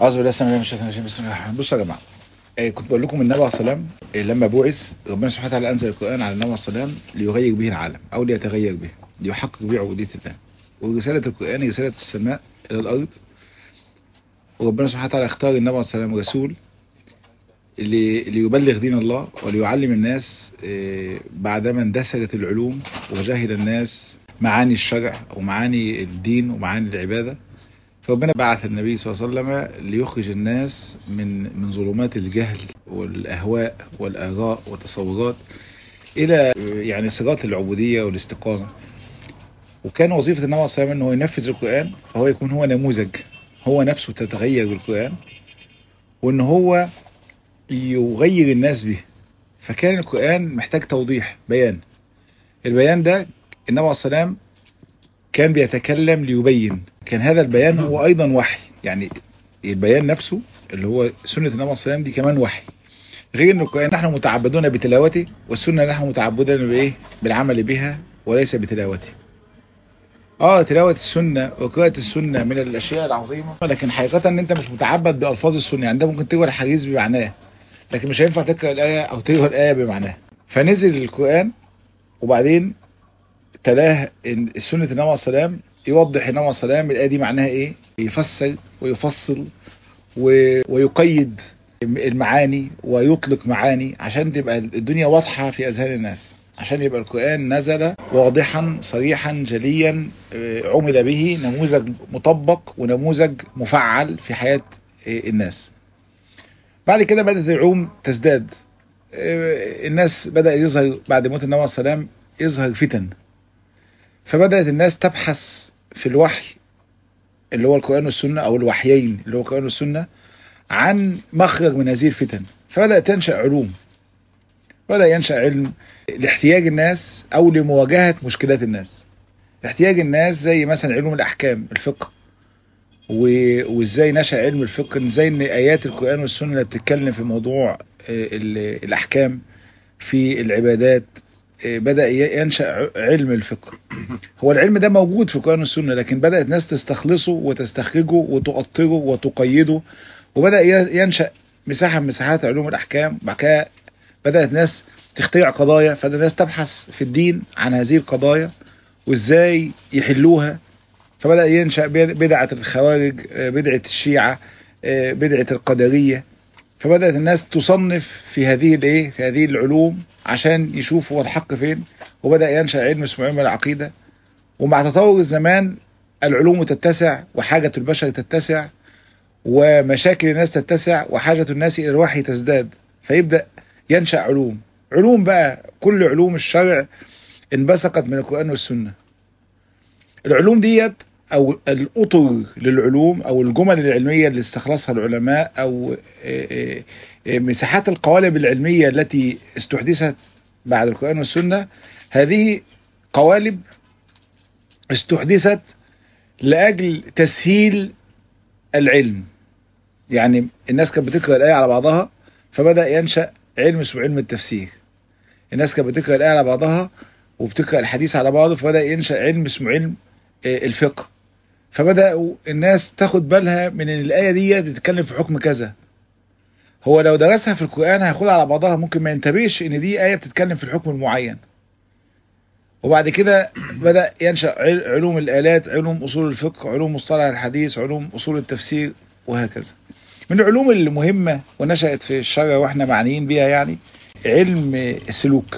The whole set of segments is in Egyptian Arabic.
أعوذ بالله السميع العليم من الشيطان الرجيم بسم الله الرحمن الرحيم بصوا يا جماعة آه، كنت بقول لكم النبي عليه الصلاة والسلام آه، لما بعث ربنا سبحانه وتعالى أنزل القرآن على النبي عليه الصلاة والسلام ليغير به العالم أو ليتغير به ليحقق به عبودية الله ورسالة القرآن رسالة السماء إلى الأرض وربنا سبحانه وتعالى اختار النبي عليه الصلاة والسلام رسول لي- ليبلغ دين الله وليعلم الناس آه، بعدما اندثرت العلوم وجهل الناس معاني الشرع ومعاني الدين ومعاني العبادة فربنا بعث النبي صلى الله عليه وسلم ليخرج الناس من من ظلمات الجهل والأهواء والآراء والتصورات إلى يعني صراط العبودية والاستقامة وكان وظيفة النبي صلى الله عليه وسلم أنه ينفذ القرآن فهو يكون هو نموذج هو نفسه تتغير بالقرآن وأن هو يغير الناس به فكان القرآن محتاج توضيح بيان البيان ده النبي عليه الصلاة والسلام كان بيتكلم ليبين كان هذا البيان هو ايضا وحي يعني البيان نفسه اللي هو سنة النبي صلى الله عليه وسلم دي كمان وحي غير ان القرآن نحن متعبدون بتلاوته والسنة نحن متعبدون بايه بالعمل بها وليس بتلاوته اه تلاوة السنة وقراءة السنة من الاشياء العظيمة لكن حقيقة ان انت مش متعبد بالفاظ السنة يعني انت ممكن تقرا الحديث بمعناه لكن مش هينفع تقرا الايه او تقرا الايه بمعناها فنزل القرآن وبعدين تلاه إن سنة النبي عليه السلام يوضح النبي عليه السلام الآية دي معناها إيه يفسر ويفصل و- ويقيد المعاني ويطلق معاني عشان تبقى الدنيا واضحة في أذهان الناس عشان يبقى القرآن نزل واضحا صريحا جليا آه، عمل به نموذج مطبق ونموذج مفعل في حياة آه، الناس بعد كده بدأت العلوم تزداد آه، الناس بدأ يظهر بعد موت النبي عليه السلام يظهر فتن فبدأت الناس تبحث في الوحي اللي هو القرآن والسنة أو الوحيين اللي هو القرآن والسنة عن مخرج من هذه الفتن فبدأت تنشأ علوم بدأ ينشأ علم لاحتياج الناس أو لمواجهة مشكلات الناس احتياج الناس زي مثلا علوم الأحكام الفقه و- وازاي نشأ علم الفقه ازاي ان آيات القرآن والسنة اللي بتتكلم في موضوع آه، ال- الأحكام في العبادات آه، بدأ ي- ينشأ ع- علم الفقه هو العلم ده موجود في القرآن والسنة لكن بدأت ناس تستخلصه وتستخرجه وتؤطره وتقيده وبدأ ي- ينشأ مساحة من مساحات علوم الأحكام بعد كده بدأت ناس تخترع قضايا فبدأت ناس تبحث في الدين عن هذه القضايا وازاي يحلوها فبدأ ينشأ بد- بدعة الخوارج آه، بدعة الشيعة آه، بدعة القدرية فبدأت الناس تصنف في هذه الايه في هذه العلوم عشان يشوفوا الحق فين وبدأ ينشأ علم اسمه علم العقيدة ومع تطور الزمان العلوم تتسع وحاجة البشر تتسع ومشاكل الناس تتسع وحاجة الناس إلى الوحي تزداد فيبدأ ينشأ علوم علوم بقى كل علوم الشرع انبثقت من القرآن والسنة العلوم ديت او الاطر للعلوم او الجمل العلميه اللي استخلصها العلماء او آه، آه، آه، مساحات القوالب العلميه التي استحدثت بعد القران والسنه هذه قوالب استحدثت لاجل تسهيل العلم يعني الناس كانت بتقرا الايه على بعضها فبدا ينشا علم اسمه علم التفسير الناس كانت بتقرا الايه على بعضها وبتقرا الحديث على بعضه فبدا ينشا علم اسمه علم آه، الفقه فبداوا الناس تاخد بالها من ان الايه دي بتتكلم في حكم كذا هو لو درسها في القران هياخدها على بعضها ممكن ما ينتبهش ان دي ايه بتتكلم في الحكم المعين وبعد كده بدا ينشا عل- علوم الالات علوم اصول الفقه علوم مصطلح الحديث علوم اصول التفسير وهكذا من العلوم المهمه ونشات في الشرع واحنا معنيين بيها يعني علم السلوك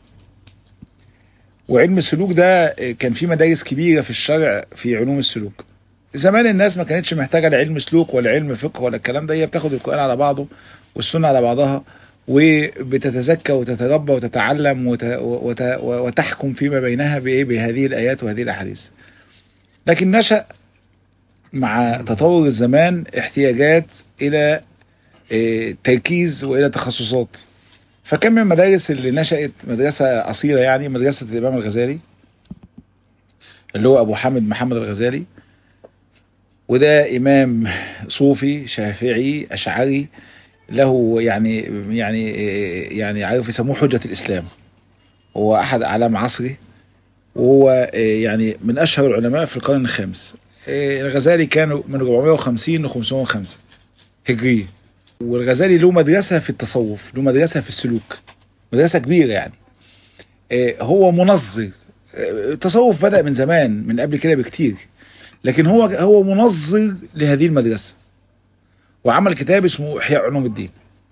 وعلم السلوك ده كان في مدارس كبيرة في الشرع في علوم السلوك زمان الناس ما كانتش محتاجة لعلم سلوك ولا علم فقه ولا الكلام ده هي بتاخد القرآن على بعضه والسنة على بعضها وبتتزكى وتتربى وتتعلم وت... وت... وتحكم فيما بينها بإيه بهذه الآيات وهذه الأحاديث لكن نشأ مع تطور الزمان احتياجات إلى إيه، تركيز وإلى تخصصات فكان من المدارس اللي نشأت مدرسة أصيلة يعني مدرسة الإمام الغزالي اللي هو أبو حامد محمد الغزالي وده إمام صوفي شافعي أشعري له يعني يعني يعني عارف يسموه حجة الإسلام هو أحد أعلام عصره وهو يعني من أشهر العلماء في القرن الخامس الغزالي كان من 450 ل 505 هجرية والغزالي له مدرسة في التصوف له مدرسة في السلوك مدرسة كبيرة يعني آه، هو منظر آه، التصوف بدأ من زمان من قبل كده بكتير لكن هو هو منظر لهذه المدرسة وعمل كتاب اسمه إحياء علوم الدين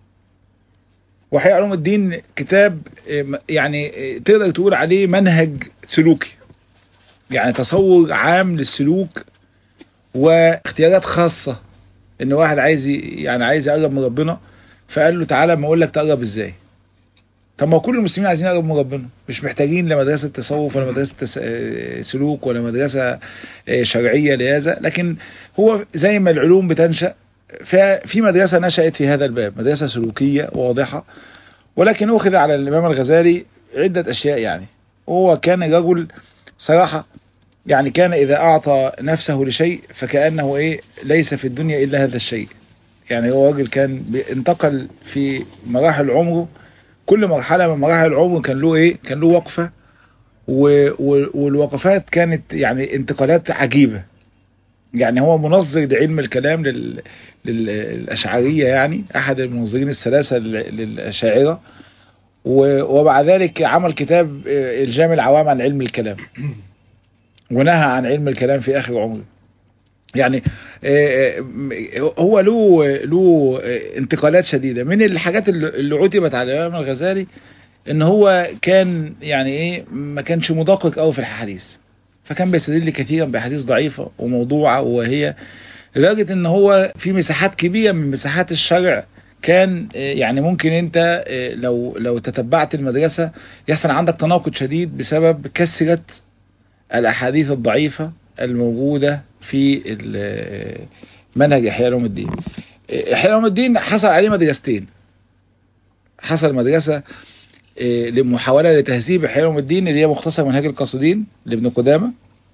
وإحياء علوم الدين كتاب آه، يعني آه، تقدر تقول عليه منهج سلوكي يعني تصور عام للسلوك واختيارات خاصة ان واحد عايز ي- يعني عايز يقرب من ربنا فقال له تعالى ما اقول لك تقرب ازاي طب ما كل المسلمين عايزين يقربوا من ربنا مش محتاجين لمدرسة تصوف ولا مدرسة تس- آه، سلوك ولا مدرسة آه، شرعية لهذا لكن هو زي ما العلوم بتنشأ ففي مدرسة نشأت في هذا الباب مدرسة سلوكية واضحة ولكن أخذ على الإمام الغزالي عدة أشياء يعني هو كان رجل صراحة يعني كان إذا أعطى نفسه لشيء فكأنه إيه ليس في الدنيا إلا هذا الشيء يعني هو راجل كان بي- انتقل في مراحل عمره كل مرحلة من مراحل العمر كان له إيه كان له وقفة و... و... والوقفات كانت يعني انتقالات عجيبة يعني هو منظر لعلم الكلام لل... للأشعرية يعني أحد المنظرين الثلاثة لل- للأشاعرة و... وبعد ذلك عمل كتاب آه، الجامع العوام عن علم الكلام ونهى عن علم الكلام في آخر عمره يعني آه، آه، هو له له آه، انتقالات شديدة من الحاجات اللي اللي عتبت على الإمام الغزالي ان هو كان يعني ايه ما كانش مدقق قوي في الحديث فكان بيستدل كثيرا باحاديث ضعيفة وموضوعة وهي لدرجة ان هو في مساحات كبيرة من مساحات الشرع كان آه، يعني ممكن انت آه، لو لو تتبعت المدرسة يحصل عندك تناقض شديد بسبب كثرة الاحاديث الضعيفة الموجودة في ال- منهج احياء علوم الدين احياء علوم الدين حصل عليه مدرستين حصل مدرسة آه، لمحاولة لتهذيب احياء علوم الدين اللي هي مختصر منهج القاصدين لابن قدامة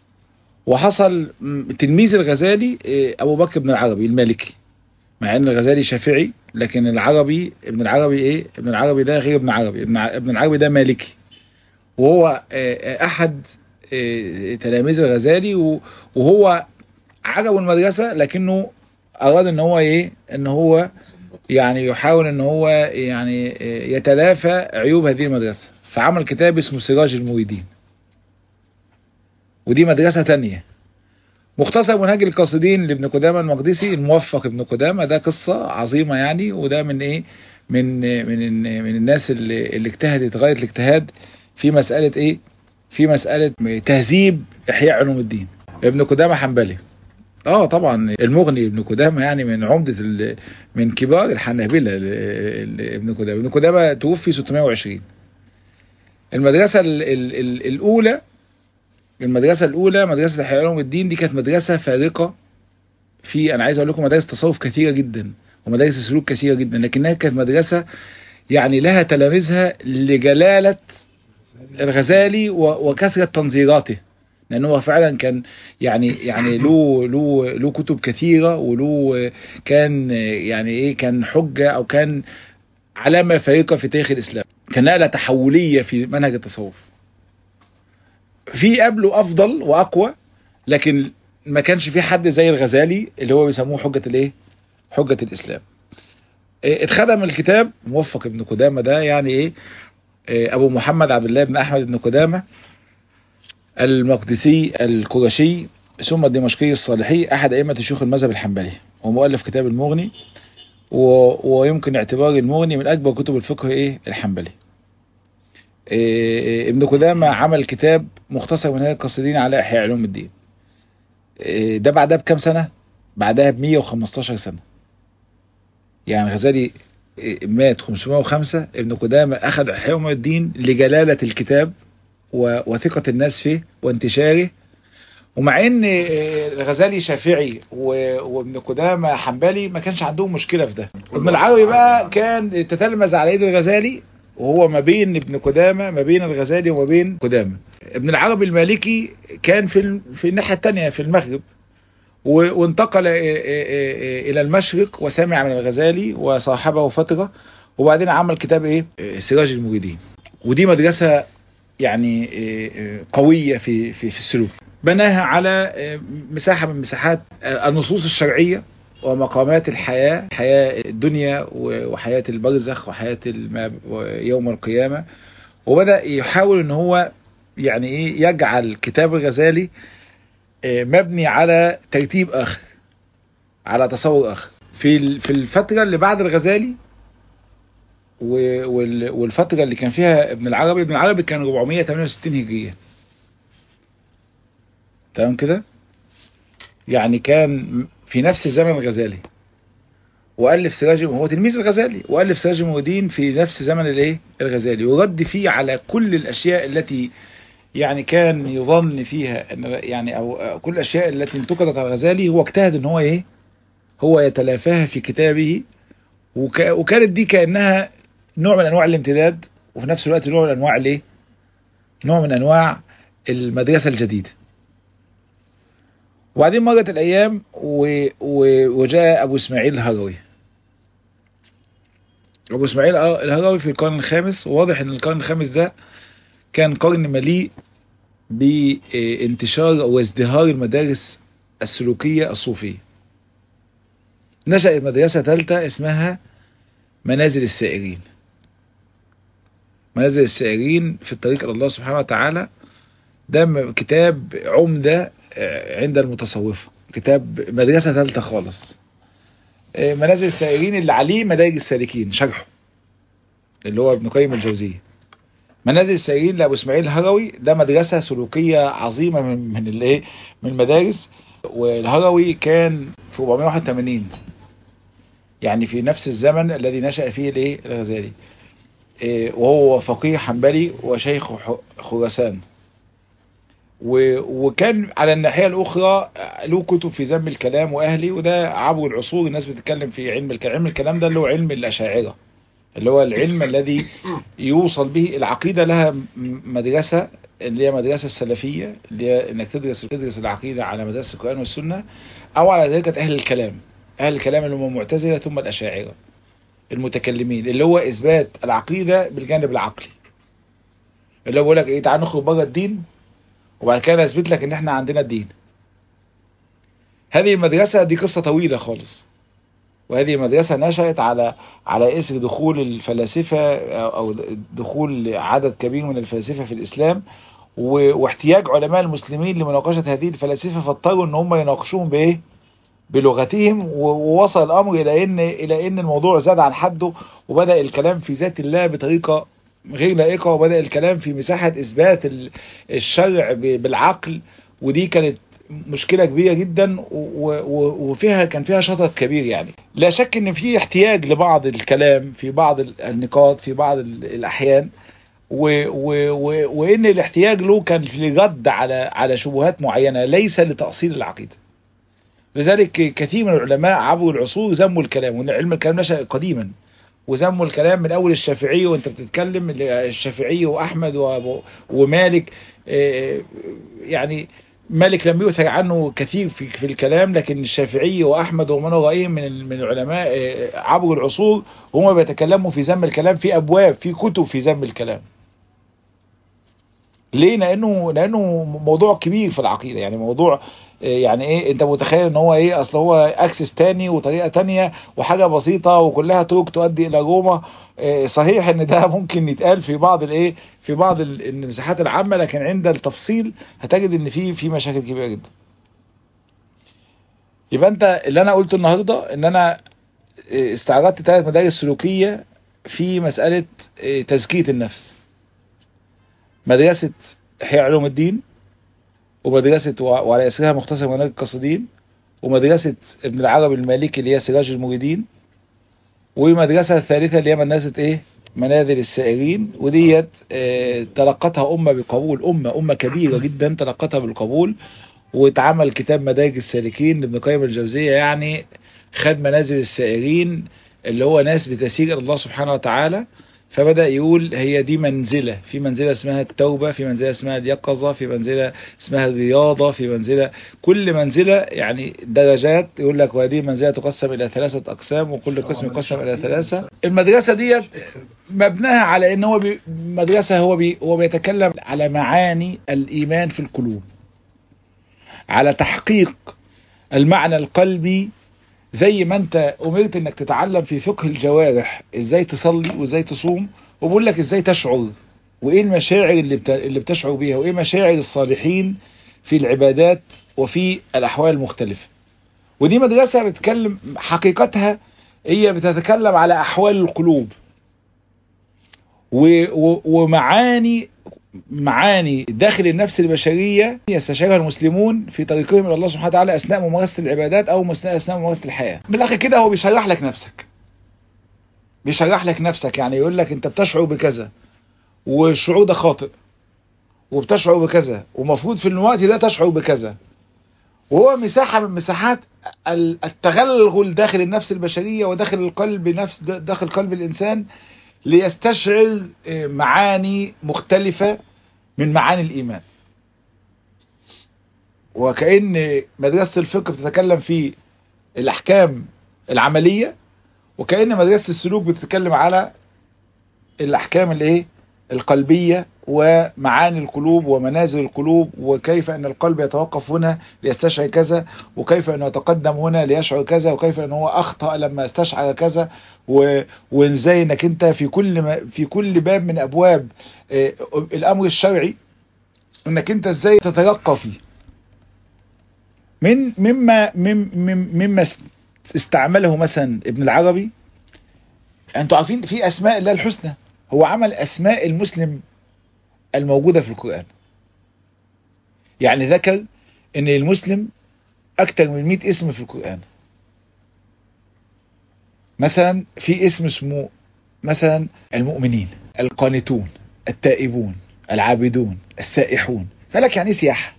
وحصل م، تلميذ الغزالي آه، ابو بكر بن العربي المالكي مع ان الغزالي شافعي لكن العربي ابن العربي ايه ابن العربي ده غير ابن عربي ابن ع- ابن العربي ده مالكي وهو آه، آه، احد آه، تلاميذ الغزالي و- وهو عجبه المدرسة لكنه اراد ان هو ايه ان هو يعني يحاول ان هو يعني آه، يتلافى عيوب هذه المدرسة فعمل كتاب اسمه سراج المريدين ودي مدرسة تانية مختصر منهج القاصدين لابن قدامة المقدسي الموفق ابن قدامة ده قصة عظيمة يعني وده من ايه من من من الناس اللي, اللي اجتهدت غاية الاجتهاد في مسألة ايه في مسألة تهذيب احياء علوم الدين ابن قدامة حنبلي اه طبعا المغني ابن قدامة يعني من عمدة ال- من كبار الحنابلة ال- ال- ابن قدامة ابن قدامة توفي 620 المدرسة ال ال ال الأولى المدرسة الأولى مدرسة إحياء علوم الدين دي كانت مدرسة فارقة في أنا عايز أقول لكم مدارس تصوف كثيرة جدا ومدارس سلوك كثيرة جدا لكنها كانت مدرسة يعني لها تلاميذها لجلالة الغزالي و- وكثرة تنظيراته لأنه هو فعلا كان يعني يعني له له له كتب كثيرة وله كان يعني إيه كان حجة أو كان علامة فارقة في تاريخ الإسلام كان نقلة تحولية في منهج التصوف في قبله افضل واقوى لكن ما كانش في حد زي الغزالي اللي هو بيسموه حجة الايه حجة الاسلام إيه، اتخدم الكتاب موفق ابن قدامة ده يعني ايه إيه، ابو محمد عبد الله بن احمد بن قدامة المقدسي القرشي ثم الدمشقي الصالحي احد ائمة شيوخ المذهب الحنبلي ومؤلف كتاب المغني و... ويمكن اعتبار المغني من اكبر كتب الفقه ايه الحنبلي إيه، ابن قدامة عمل كتاب مختصر من هذه القصيدين على إحياء علوم الدين إيه، ده بعدها بكام سنة؟ بعدها ب 115 سنة يعني غزالي إيه، مات 505 ابن قدامة أخذ إحياء علوم الدين لجلالة الكتاب و- وثقة الناس فيه وانتشاره ومع ان إيه، الغزالي شافعي و- وابن قدامة حنبلي ما كانش عندهم مشكلة في ده ابن العربي بقى كان تتلمذ على ايد الغزالي وهو ما بين ابن قدامة ما بين الغزالي وما بين قدامة ابن العربي المالكي كان في ال- في الناحية التانية في المغرب و- وانتقل إ- إ- إ- الى المشرق وسمع من الغزالي وصاحبه فترة وبعدين عمل كتاب ايه سراج المريدين ودي مدرسة يعني إيه، إيه، قوية في في في السلوك بناها على إيه، مساحة من مساحات آه، النصوص الشرعية ومقامات الحياة حياة الدنيا وحياة البرزخ وحياة يوم القيامة وبدأ يحاول ان هو يعني ايه يجعل كتاب الغزالي مبني على ترتيب اخر على تصور اخر في في الفترة اللي بعد الغزالي والفترة اللي كان فيها ابن العربي ابن العربي كان 468 هجرية تمام كده يعني كان في نفس زمن الغزالي والف سراج هو تلميذ الغزالي والف سراج المودين في نفس زمن الايه الغزالي ورد فيه على كل الاشياء التي يعني كان يظن فيها ان يعني او كل الاشياء التي انتقدت على الغزالي هو اجتهد ان هو ايه هو يتلافاها في كتابه وك وكانت دي كانها نوع من انواع الامتداد وفي نفس الوقت نوع من انواع الايه نوع من انواع المدرسه الجديده وبعدين مرت الايام و... و... وجاء ابو اسماعيل الهروي ابو اسماعيل الهروي في القرن الخامس وواضح ان القرن الخامس ده كان قرن مليء بانتشار وازدهار المدارس السلوكيه الصوفيه نشأت مدرسه ثالثه اسمها منازل السائرين منازل السائرين في الطريق الى الله سبحانه وتعالى ده كتاب عمده عند المتصوفة كتاب مدرسة ثالثة خالص منازل السائرين اللي عليه مدارج السالكين شرحه اللي هو ابن قيم الجوزية منازل السائرين لأبو اسماعيل الهروي ده مدرسة سلوكية عظيمة من من الايه من المدارس والهروي كان في 481 يعني في نفس الزمن الذي نشأ فيه الايه الغزالي وهو فقيه حنبلي وشيخ خراسان وكان على الناحية الأخرى له كتب في ذم الكلام وأهلي وده عبر العصور الناس بتتكلم في علم الكلام علم الكلام ده اللي هو علم الأشاعرة اللي هو العلم الذي يوصل به العقيدة لها مدرسة اللي هي مدرسة السلفية اللي هي انك تدرس تدرس العقيدة على مدرسة القرآن والسنة او على ذلك اهل الكلام اهل الكلام اللي هم المعتزلة ثم الاشاعرة المتكلمين اللي هو اثبات العقيدة بالجانب العقلي اللي هو بيقول لك ايه تعال نخرج بره الدين وبعد كده اثبت لك ان احنا عندنا الدين هذه المدرسة دي قصة طويلة خالص وهذه المدرسة نشأت على على إثر دخول الفلاسفة أو دخول عدد كبير من الفلاسفة في الإسلام واحتياج علماء المسلمين لمناقشة هذه الفلاسفة فاضطروا إن هم يناقشوهم بإيه؟ بلغتهم ووصل الأمر إلى إن إلى إن الموضوع زاد عن حده وبدأ الكلام في ذات الله بطريقة غير لائقة وبدأ الكلام في مساحة إثبات الشرع بالعقل ودي كانت مشكلة كبيرة جدا وفيها كان فيها شطط كبير يعني لا شك ان في احتياج لبعض الكلام في بعض النقاط في بعض الاحيان و و و وان الاحتياج له كان لرد على على شبهات معينة ليس لتأصيل العقيدة لذلك كثير من العلماء عبر العصور ذموا الكلام وان علم الكلام نشأ قديما وذموا الكلام من اول الشافعي وانت بتتكلم الشافعي واحمد ومالك يعني مالك لم يؤثر عنه كثير في, في الكلام لكن الشافعي واحمد ومن رايهم من من العلماء عبر العصور هم بيتكلموا في ذم الكلام في ابواب في كتب في ذم الكلام ليه لانه لانه موضوع كبير في العقيده يعني موضوع يعني ايه انت متخيل ان هو ايه اصل هو اكسس تاني وطريقه تانية وحاجه بسيطه وكلها طرق تؤدي الى روما إيه صحيح ان ده ممكن يتقال في بعض الايه في بعض المساحات العامه لكن عند التفصيل هتجد ان في في مشاكل كبيره جدا يبقى انت اللي انا قلته النهارده ان انا استعرضت ثلاث مدارس سلوكيه في مساله تزكيه النفس مدرسه احياء علوم الدين ومدرسة وعلى أسرها مختصر مناهج القصدين ومدرسة ابن العربي المالكي اللي هي سراج المريدين ومدرسة الثالثة اللي هي مدرسة ايه منازل السائرين وديت اه تلقتها أمة بقبول أمة أمة كبيرة جدا تلقتها بالقبول واتعمل كتاب مدارج السالكين لابن قيم الجوزية يعني خد منازل السائرين اللي هو ناس بتسير إلى الله سبحانه وتعالى فبدأ يقول هي دي منزلة في منزلة اسمها التوبة في منزلة اسمها اليقظة في منزلة اسمها الرياضة في منزلة كل منزلة يعني درجات يقول لك وهذه منزلة تقسم إلى ثلاثة أقسام وكل قسم يقسم إلى ثلاثة المدرسة دي مبناها على ان هو بي مدرسة هو بي هو بيتكلم على معاني الإيمان في القلوب على تحقيق المعنى القلبي زي ما انت امرت انك تتعلم في فقه الجوارح ازاي تصلي وازاي تصوم وبقول لك ازاي تشعر وايه المشاعر اللي بت... اللي بتشعر بيها وايه مشاعر الصالحين في العبادات وفي الاحوال المختلفه ودي مدرسه بتتكلم حقيقتها هي بتتكلم على احوال القلوب و... و... ومعاني معاني داخل النفس البشرية يستشعرها المسلمون في طريقهم إلى الله سبحانه وتعالى أثناء ممارسة العبادات أو أثناء ممارسة الحياة من الآخر كده هو بيشرح لك نفسك بيشرح لك نفسك يعني يقول لك أنت بتشعر بكذا والشعور ده خاطئ وبتشعر بكذا ومفروض في الوقت ده تشعر بكذا وهو مساحة من مساحات التغلغل داخل النفس البشرية وداخل القلب نفس داخل قلب الإنسان ليستشعر معاني مختلفة من معاني الإيمان وكأن مدرسة الفقه بتتكلم في الأحكام العملية وكأن مدرسة السلوك بتتكلم على الأحكام الايه القلبية ومعاني القلوب ومنازل القلوب وكيف أن القلب يتوقف هنا ليستشعر كذا وكيف أنه يتقدم هنا ليشعر كذا وكيف أنه هو أخطأ لما استشعر كذا وإزاي أنك أنت في كل ما في كل باب من أبواب الأمر الشرعي أنك أنت إزاي تترقى فيه من مما مما استعمله مثلا ابن العربي أنتوا عارفين في أسماء الله الحسنى هو عمل أسماء المسلم الموجودة في القرآن يعني ذكر ان المسلم اكتر من 100 اسم في القرآن مثلا في اسم اسمه مثلا المؤمنين القانتون التائبون العابدون السائحون فلك يعني سياحة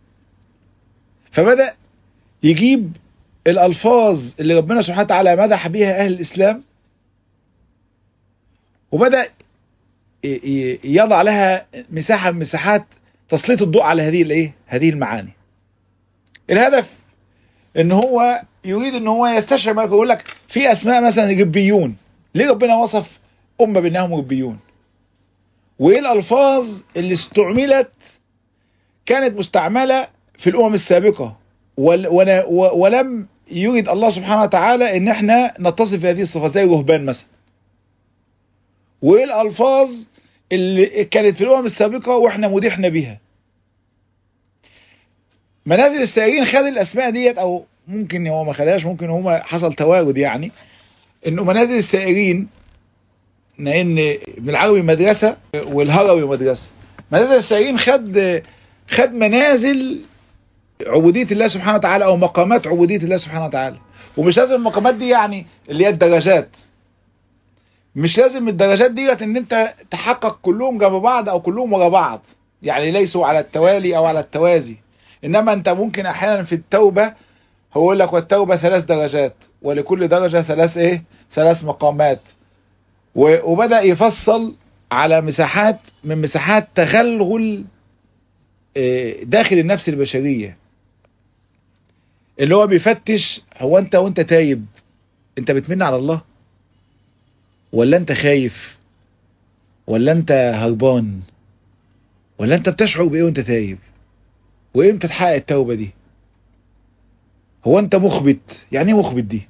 فبدأ يجيب الألفاظ اللي ربنا سبحانه وتعالى مدح بها أهل الإسلام وبدأ يضع لها مساحة من مساحات تسليط الضوء على هذه الايه هذه المعاني الهدف ان هو يريد ان هو يستشعر ما يقول لك في اسماء مثلا ربيون ليه ربنا وصف امه بانهم ربيون وايه الالفاظ اللي استعملت كانت مستعمله في الامم السابقه ولم يريد الله سبحانه وتعالى ان احنا نتصف بهذه الصفات زي الرهبان مثلا وايه الالفاظ اللي كانت في الامم السابقه واحنا مدحنا بيها منازل السائرين خد الاسماء ديت او ممكن هو ما خدهاش ممكن هو حصل توارد يعني انه منازل السائرين لان ابن العربي مدرسه والهروي مدرسه منازل السائرين خد خد منازل عبوديه الله سبحانه وتعالى او مقامات عبوديه الله سبحانه وتعالى ومش لازم المقامات دي يعني اللي هي الدرجات مش لازم الدرجات ديت ان انت تحقق كلهم جنب بعض او كلهم ورا بعض يعني ليسوا على التوالي او على التوازي انما انت ممكن احيانا في التوبة هو يقول لك والتوبة ثلاث درجات ولكل درجة ثلاث ايه ثلاث مقامات وبدأ يفصل على مساحات من مساحات تغلغل داخل النفس البشرية اللي هو بيفتش هو انت وانت تايب انت بتمن على الله ولا انت خايف ولا انت هربان ولا انت بتشعر بايه وانت تايب وامتى تحقق التوبة دي هو انت مخبت يعني ايه مخبت دي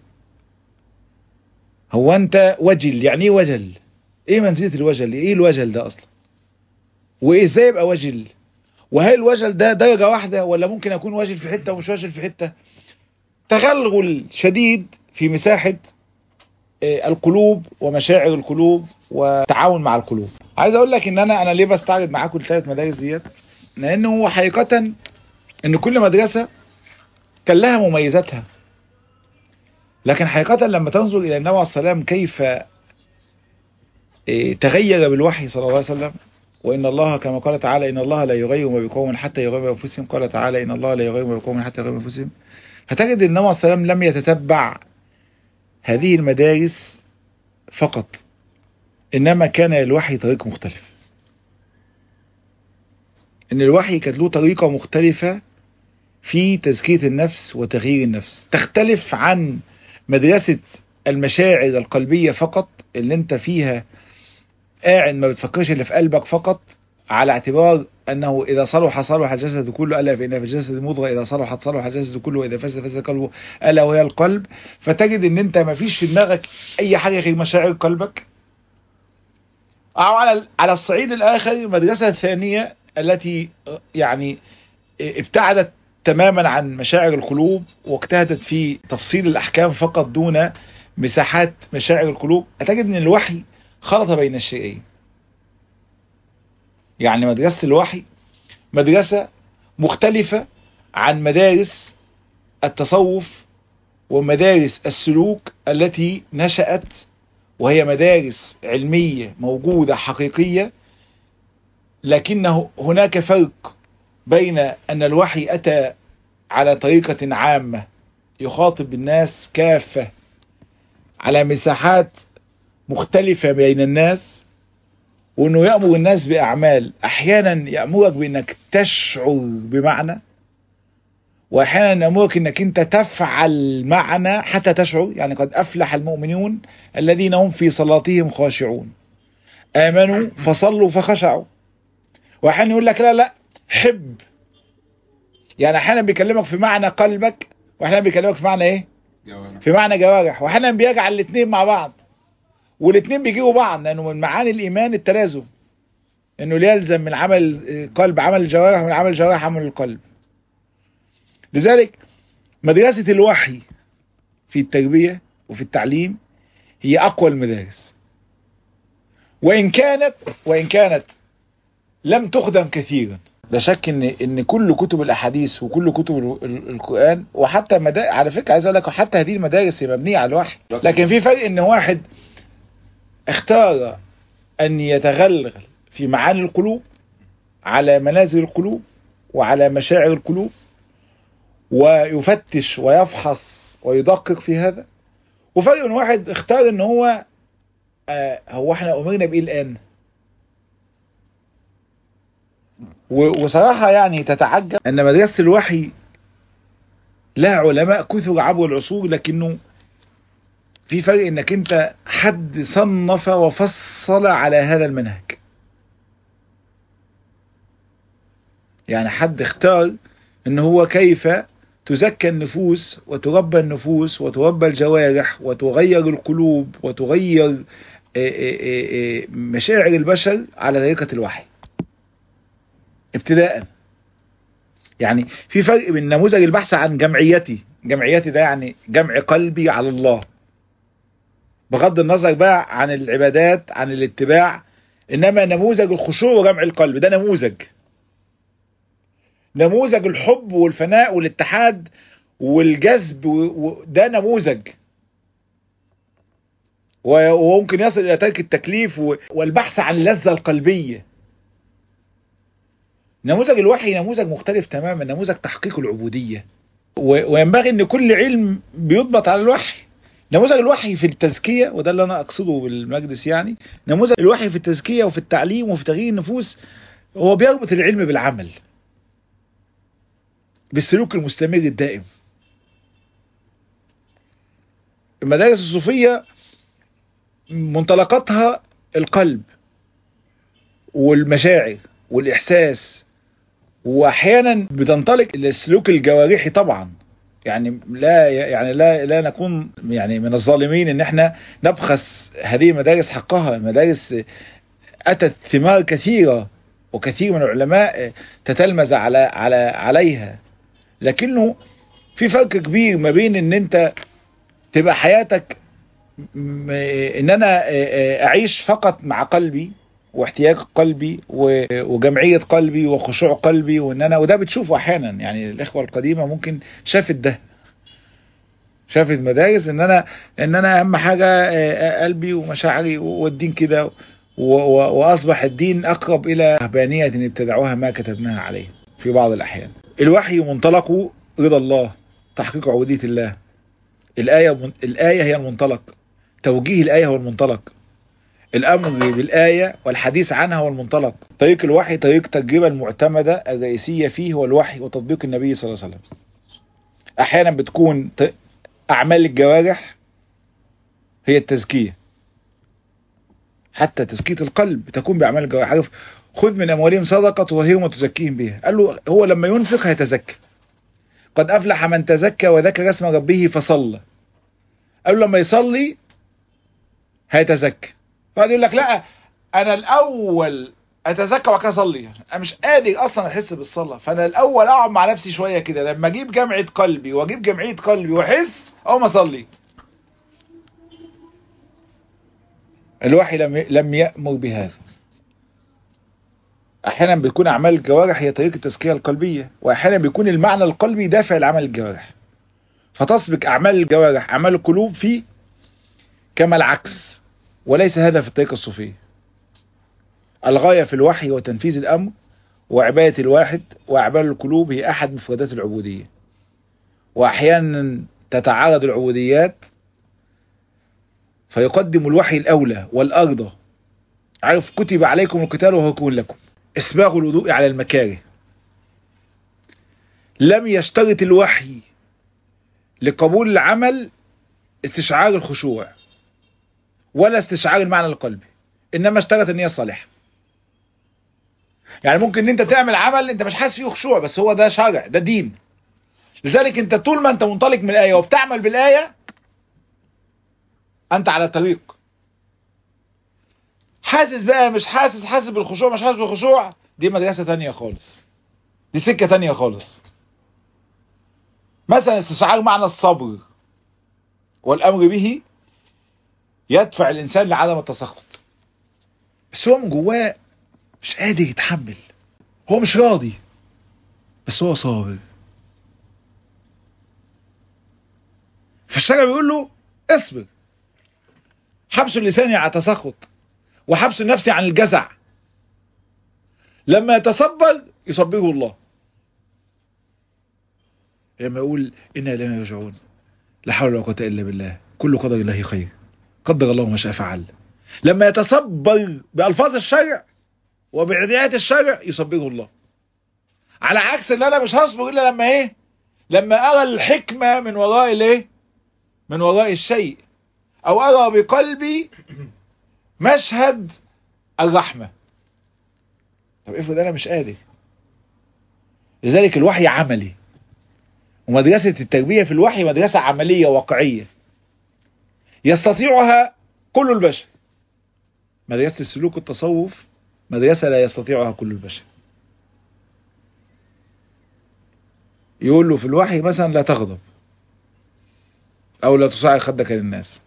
هو انت وجل يعني ايه وجل ايه منزلة الوجل ايه الوجل ده اصلا وايه ازاي يبقى وجل وهل الوجل ده درجة واحدة ولا ممكن اكون وجل في حتة ومش وجل في حتة تغلغل شديد في مساحة القلوب ومشاعر القلوب والتعاون مع القلوب عايز اقول لك ان انا انا ليه بستعرض معاكم الثلاث مدارس ديت لان هو حقيقة ان كل مدرسة كان لها مميزاتها لكن حقيقة لما تنظر الى النبي عليه السلام كيف تغير بالوحي صلى الله عليه وسلم وان الله كما قال تعالى ان الله لا يغير ما بقوم حتى يغير ما بانفسهم قال تعالى ان الله لا يغير ما بقوم حتى يغير ما بانفسهم هتجد ان النبي عليه السلام لم يتتبع هذه المدارس فقط انما كان الوحي طريق مختلف ان الوحي كانت له طريقة مختلفة في تزكية النفس وتغيير النفس تختلف عن مدرسة المشاعر القلبية فقط اللي انت فيها قاعد ما بتفكرش اللي في قلبك فقط على اعتبار أنه إذا صلح صلح الجسد كله ألا فإن في الجسد مضغة إذا صلحت صلح الجسد كله وإذا فسد فسد قلبه ألا وهي القلب فتجد أن أنت ما فيش في دماغك أي حاجة غير مشاعر قلبك أو على على الصعيد الآخر المدرسة الثانية التي يعني ابتعدت تماما عن مشاعر القلوب واجتهدت في تفصيل الأحكام فقط دون مساحات مشاعر القلوب هتجد أن الوحي خلط بين الشيئين يعني مدرسة الوحي مدرسة مختلفة عن مدارس التصوف ومدارس السلوك التي نشأت وهي مدارس علمية موجودة حقيقية لكنه هناك فرق بين أن الوحي أتى على طريقة عامة يخاطب الناس كافة على مساحات مختلفة بين الناس وانه يأمر الناس بأعمال احيانا يأمرك بانك تشعر بمعنى واحيانا يأمرك انك انت تفعل معنى حتى تشعر يعني قد افلح المؤمنون الذين هم في صلاتهم خاشعون امنوا فصلوا فخشعوا واحيانا يقول لك لا لا حب يعني احيانا بيكلمك في معنى قلبك واحيانا بيكلمك في معنى ايه في معنى جوارح واحيانا بيجعل الاثنين مع بعض والاثنين بيجيبوا بعض لانه من معاني الايمان التلازم انه يلزم من عمل القلب عمل الجوارح ومن عمل الجوارح عمل القلب لذلك مدرسة الوحي في التربية وفي التعليم هي اقوى المدارس وان كانت وان كانت لم تخدم كثيرا لا شك ان ان كل كتب الاحاديث وكل كتب القران وحتى مدا... على فكره عايز اقول لك حتى هذه المدارس هي مبنيه على الوحي لكن في فرق ان واحد اختار أن يتغلغل في معاني القلوب على منازل القلوب وعلى مشاعر القلوب ويفتش ويفحص ويدقق في هذا وفرق ان واحد اختار ان هو آه هو احنا امرنا بايه الان وصراحة يعني تتعجب ان مدرسة الوحي لها علماء كثر عبر العصور لكنه في فرق انك انت حد صنف وفصل على هذا المنهج يعني حد اختار ان هو كيف تزكى النفوس وتربى النفوس وتربى الجوارح وتغير القلوب وتغير مشاعر البشر على طريقة الوحي ابتداء يعني في فرق بين نموذج البحث عن جمعيتي جمعيتي ده يعني جمع قلبي على الله بغض النظر بقى عن العبادات عن الاتباع انما نموذج الخشوع وجمع القلب ده نموذج نموذج الحب والفناء والاتحاد والجذب ده نموذج وممكن يصل الى ترك التكليف والبحث عن اللذة القلبية نموذج الوحي نموذج مختلف تماما نموذج تحقيق العبودية وينبغي ان كل علم بيضبط على الوحي نموذج الوحي في التزكية وده اللي أنا أقصده بالمجلس يعني نموذج الوحي في التزكية وفي التعليم وفي تغيير النفوس هو بيربط العلم بالعمل بالسلوك المستمر الدائم المدارس الصوفية منطلقاتها القلب والمشاعر والإحساس وأحيانا بتنطلق للسلوك الجوارحي طبعا يعني لا يعني لا لا نكون يعني من الظالمين ان احنا نبخس هذه المدارس حقها المدارس اتت ثمار كثيره وكثير من العلماء تتلمذ على على عليها لكنه في فرق كبير ما بين ان انت تبقى حياتك ان انا اعيش فقط مع قلبي واحتياج قلبي وجمعية قلبي وخشوع قلبي وان انا وده بتشوفه احيانا يعني الاخوة القديمة ممكن شافت ده شافت مدارس ان انا ان انا اهم حاجة قلبي ومشاعري والدين كده واصبح الدين اقرب الى رهبانية ابتدعوها ما كتبناها عليه في بعض الاحيان الوحي منطلقه رضا الله تحقيق عبودية الله الآية الآية هي المنطلق توجيه الآية هو المنطلق الأمر بالآية والحديث عنها هو المنطلق طريق الوحي طريق التجربة المعتمدة الرئيسية فيه هو الوحي وتطبيق النبي صلى الله عليه وسلم أحيانا بتكون أعمال الجوارح هي التزكية حتى تزكية القلب تكون بأعمال الجوارح عارف خذ من أموالهم صدقة تطهرهم وتزكيهم بها قال له هو لما ينفق هيتزكى قد أفلح من تزكى وذكر اسم ربه فصلى قال له لما يصلي هيتزكى فقعد يقول لك لا أنا الأول أتزكى وبعد كده أصلي أنا مش قادر أصلا أحس بالصلاة فأنا الأول أقعد مع نفسي شوية كده لما أجيب جمعة قلبي وأجيب جمعية قلبي وأحس أقوم أصلي الوحي لم لم يأمر بهذا احيانا بيكون اعمال الجوارح هي طريقه التزكيه القلبيه واحيانا بيكون المعنى القلبي دافع لعمل الجوارح فتسبق اعمال الجوارح اعمال القلوب في كما العكس وليس هذا في الطريقه الصوفيه الغايه في الوحي وتنفيذ الامر وعباده الواحد واعمال القلوب هي احد مفردات العبوديه واحيانا تتعارض العبوديات فيقدم الوحي الاولى والارضى عارف كتب عليكم القتال وهو كون لكم اسباغ الوضوء على المكاره لم يشترط الوحي لقبول العمل استشعار الخشوع ولا استشعار المعنى القلبي انما اشترط النية الصالحة يعني ممكن ان انت تعمل عمل انت مش حاسس فيه خشوع بس هو ده شرع ده دين لذلك انت طول ما انت منطلق من الآية وبتعمل بالآية انت على طريق حاسس بقى مش حاسس حاسس بالخشوع مش حاسس بالخشوع دي مدرسة تانية خالص دي سكة تانية خالص مثلا استشعار معنى الصبر والأمر به يدفع الإنسان لعدم التسخط بس هو من جواه مش قادر يتحمل هو مش راضي بس هو صابر فالشرع بيقول له اصبر حبس اللسان على التسخط وحبس النفس عن الجزع لما يتصبر يصبره الله لما يقول إنا لما يرجعون لا حول ولا قوة إلا بالله كل قدر الله خير قدر الله ما شاء فعل لما يتصبر بألفاظ الشرع وبعديات الشرع يصبره الله على عكس ان انا مش هصبر الا لما ايه لما ارى الحكمة من وراء الايه من وراء الشيء او ارى بقلبي مشهد الرحمة طب افرض انا مش قادر لذلك الوحي عملي ومدرسة التربية في الوحي مدرسة عملية واقعية يستطيعها كل البشر مدرسة السلوك التصوف مدرسة لا يستطيعها كل البشر يقول له في الوحي مثلا لا تغضب او لا تصاعد خدك للناس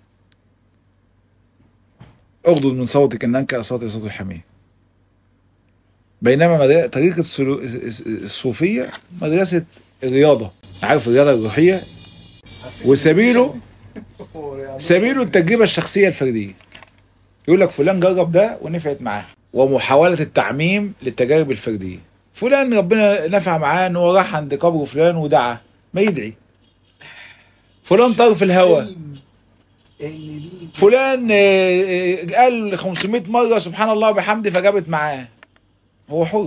اغضض من صوتك ان انكر صوت صوت الحمير بينما طريقة الصوفية مدرسة الرياضة عارف الرياضة الروحية وسبيله سبيله التجربة الشخصية الفردية يقول لك فلان جرب ده ونفعت معاه ومحاولة التعميم للتجارب الفردية فلان ربنا نفع معاه ان هو راح عند قبر فلان ودعا ما يدعي فلان طار في الهواء فلان قال 500 مرة سبحان الله بحمده فجابت معاه هو حر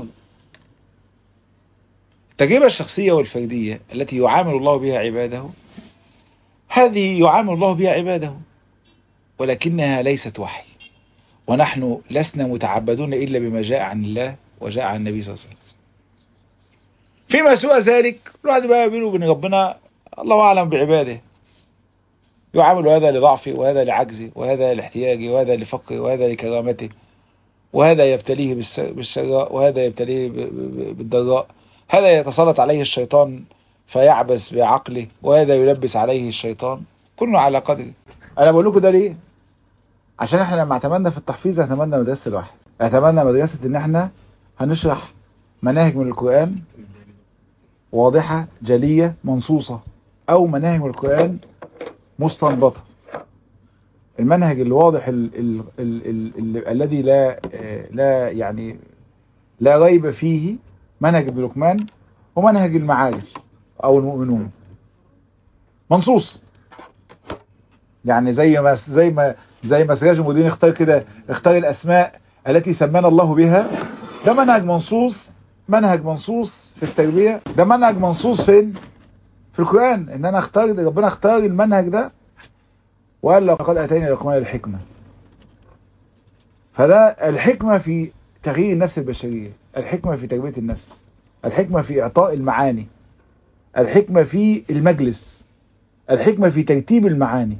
التجربة الشخصية والفردية التي يعامل الله بها عباده هذه يعامل الله بها عباده ولكنها ليست وحي ونحن لسنا متعبدون إلا بما جاء عن الله وجاء عن النبي صلى الله عليه وسلم فيما سوى ذلك الواحد بقى بينه وبين ربنا الله أعلم بعباده يعامل هذا لضعفه وهذا لعجزه وهذا لاحتياجه وهذا لفقره وهذا لكرامته وهذا يبتليه بالسراء وهذا يبتليه بالضراء هذا يتسلط عليه الشيطان فيعبس بعقله وهذا يلبس عليه الشيطان كله على قدره انا بقول لكم ده ليه عشان احنا لما اعتمدنا في التحفيظ اعتمدنا مدرسة الوحي اعتمدنا مدرسة ان احنا هنشرح مناهج من القرآن واضحة جلية منصوصة او مناهج من القرآن مستنبطة المنهج الواضح ال ال ال ال ال الذي لا لا يعني لا ريب فيه منهج ابن لقمان ومنهج المعارف او المؤمنون منصوص يعني زي ما زي ما زي ما سراج المدين اختار كده اختار الاسماء التي سمانا الله بها ده منهج منصوص منهج منصوص في التربية ده منهج منصوص فين في القرآن ان انا اختار ربنا اختار المنهج ده وقال لقد اتينا لقمان الحكمة فده الحكمة في تغيير النفس البشرية الحكمة في تربية النفس الحكمة في إعطاء المعاني الحكمة في المجلس الحكمة في ترتيب المعاني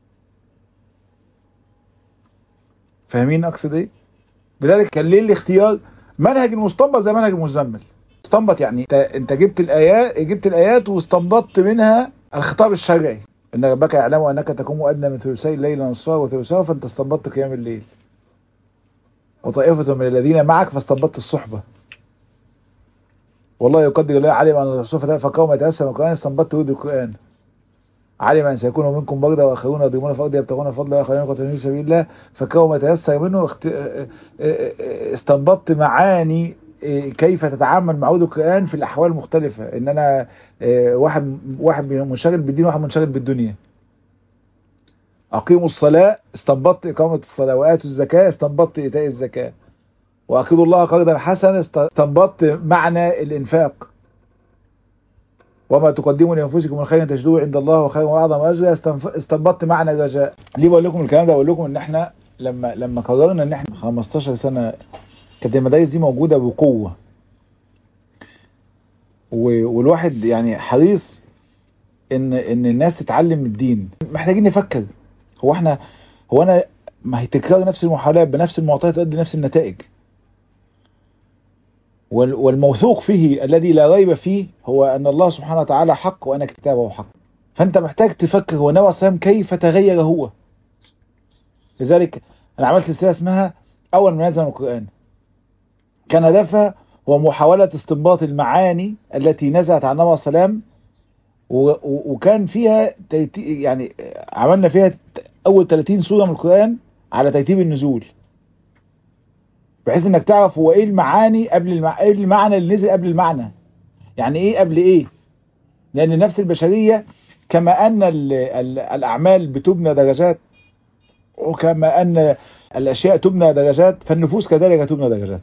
فاهمين أقصد إيه؟ لذلك كان ليه الاختيار منهج المستنبط زي منهج المزمل استنبط يعني انت, انت جبت الايات جبت الايات واستنبطت منها الخطاب الشرعي ان ربك يعلم انك تقوم ادنى من ثلثي الليل نصفه وثلثه فانت استنبطت قيام الليل وطائفة من الذين معك فاستنبطت الصحبة والله يقدر الله علم ان الرسول فقوم يتأسى من القرآن استنبطت ورد القرآن علم ان سيكون منكم بغدا واخرون يضربون في الارض يبتغون فضلا واخرون يقتلون في سبيل الله فقوم يتيسر منه استنبطت معاني كيف تتعامل مع عود القرآن في الأحوال المختلفة إن أنا واحد واحد منشغل بالدين وواحد منشغل بالدنيا أقيموا الصلاة استنبطت إقامة الصلاة وآتوا الزكاة استنبطت إيتاء الزكاة وأقيموا الله قرضا حسنا استنبطت معنى الإنفاق وما تقدموا لأنفسكم من خير تجدوه عند الله وخير وأعظم أجرا استنبطت معنى الرجاء ليه بقول لكم الكلام ده بقول لكم إن إحنا لما لما قررنا إن إحنا 15 سنة كانت المدارس دي موجودة بقوة والواحد يعني حريص ان ان الناس تتعلم الدين محتاجين نفكر هو احنا هو انا ما هي تكرار نفس المحاولات بنفس المعطيات تؤدي نفس النتائج والموثوق فيه الذي لا ريب فيه هو ان الله سبحانه وتعالى حق وان كتابه حق فانت محتاج تفكر هو النبي صلى كيف تغير هو لذلك انا عملت سلسله اسمها اول ما نزل القران كان هدفها هو محاولة استنباط المعاني التي نزلت عن النبي صلى الله عليه وسلم وكان فيها يعني عملنا فيها أول 30 سورة من القرآن على ترتيب النزول بحيث انك تعرف هو ايه المعاني قبل المع... ايه المعنى اللي نزل قبل المعنى يعني ايه قبل ايه لان النفس البشرية كما ان ال... ال... الاعمال بتبنى درجات وكما ان الاشياء تبنى درجات فالنفوس كذلك تبنى درجات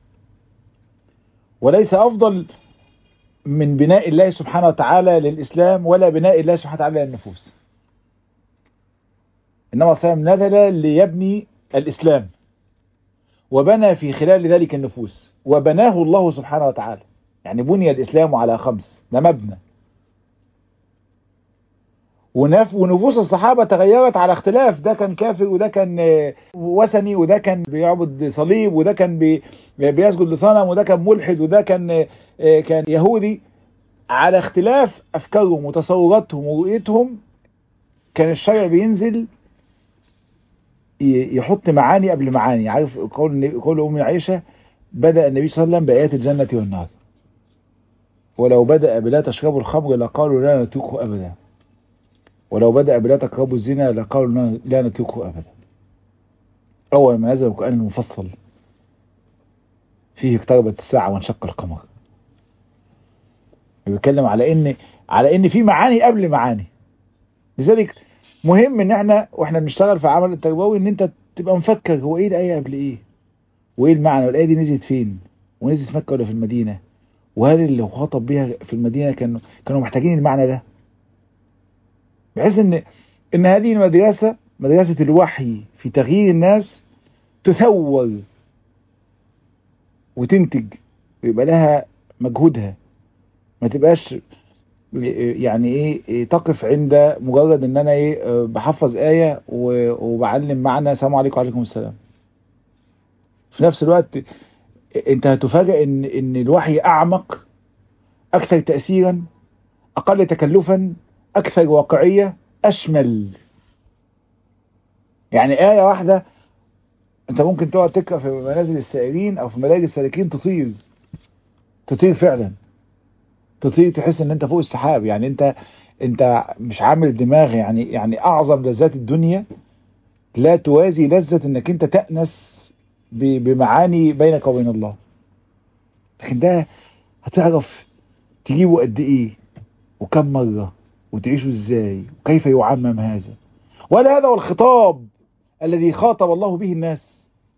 وليس أفضل من بناء الله سبحانه وتعالى للإسلام ولا بناء الله سبحانه وتعالى للنفوس إنما صلى الله عليه وسلم نزل ليبني الإسلام وبنى في خلال ذلك النفوس وبناه الله سبحانه وتعالى يعني بني الإسلام على خمس ده مبنى ونف ونفوس الصحابة تغيرت على اختلاف ده كان كافر وده كان وثني وده كان بيعبد صليب وده كان بي بيسجد لصنم وده كان ملحد وده كان كان يهودي على اختلاف أفكارهم وتصوراتهم ورؤيتهم كان الشرع بينزل يحط معاني قبل معاني عارف قول قول أم عائشة بدأ النبي صلى الله عليه وسلم بآيات الجنة والنار ولو بدأ بلا تشربوا الخمر لقالوا لا نتركه أبدا ولو بدأ بلا تقربوا الزنا لقالوا لا نتركه أبدا أول ما نزل القرآن المفصل فيه اقتربت الساعة وانشق القمر بيتكلم على ان على ان في معاني قبل معاني لذلك مهم ان احنا واحنا بنشتغل في عمل التربوي ان انت تبقى مفكر هو ايه الايه قبل ايه وايه المعنى والايه دي نزلت فين ونزلت في مكه ولا في المدينه وهل اللي خاطب بيها في المدينه كانوا كانوا محتاجين المعنى ده بحيث ان ان هذه المدرسه مدرسه الوحي في تغيير الناس تثور وتنتج ويبقى لها مجهودها ما تبقاش يعني ايه تقف عند مجرد ان انا ايه بحفظ آية وبعلم معنى السلام عليكم وعليكم السلام في نفس الوقت انت هتفاجئ ان ان الوحي اعمق اكثر تأثيرا اقل تكلفا اكثر واقعية اشمل يعني آية واحدة انت ممكن تقعد تقرا في منازل السائرين او في ملاجئ السالكين تطير تطير فعلا تطير تحس ان انت فوق السحاب يعني انت انت مش عامل دماغ يعني يعني اعظم لذات الدنيا لا توازي لذة انك انت تأنس بمعاني بينك وبين الله لكن ده هتعرف تجيبه قد ايه وكم مرة وتعيشه ازاي وكيف يعمم هذا ولا هذا هو الخطاب الذي خاطب الله به الناس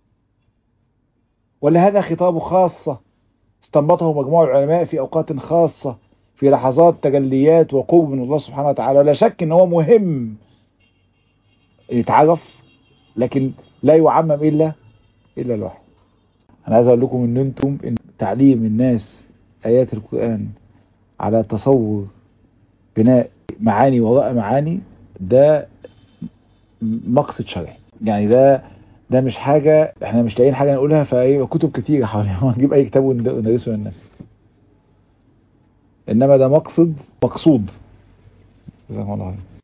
ولا هذا خطاب خاصة استنبطه مجموعة العلماء في أوقات خاصة في لحظات تجليات وقوة من الله سبحانه وتعالى ولا شك ان هو مهم يتعرف لكن لا يعمم إلا الا الوحي انا عايز اقول لكم ان انتم إن تعليم الناس ايات القرآن على تصور بناء معاني وراء معاني ده مقصد شرعي يعني ده ده مش حاجة احنا مش لاقيين حاجة نقولها فايه كتب كتيرة حواليها نجيب اي كتاب وندرسه للناس انما ده مقصد مقصود جزاكم الله خير